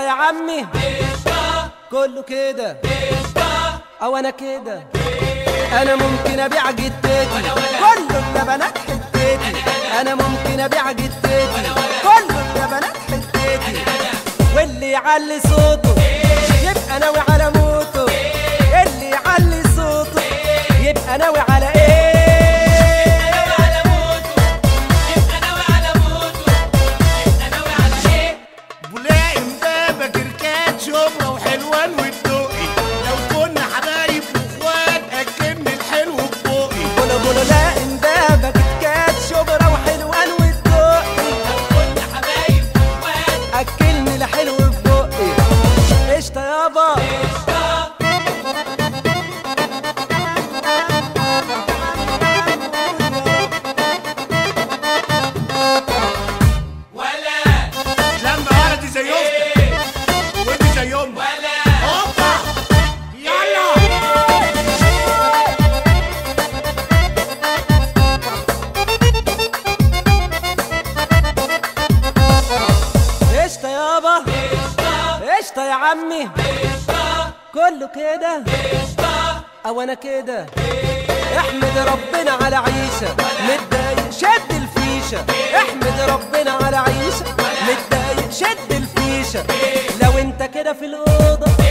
يا عمي كله كده او انا كده انا ممكن ابيع جدتي كله اللبنات حتتي انا ممكن ابيع جدتي كله اللبنات حتتي واللي يعلي صوته يبقى ناوي على موته اللي يعلي صوته يبقى ناوي على ايه بولاقي امبابة كركات شبرا وحلوان والدقي لو كنا حبايب واخوات اكلني الحلو ببقي بولو بولو لا امبابة كتكات شبرا وحلوان والدقي اكلني لحلو في بقي قشطة يابا لما ولدي زي اختك ودي زي امك هوبا يلا قشطة يابا قشطة يا عمي كله كده او انا كده احمد ربنا على عيشة متضايق شد الفيشة احمد ربنا على عيشة متضايق شد الفيشة لو انت كده في الأوضة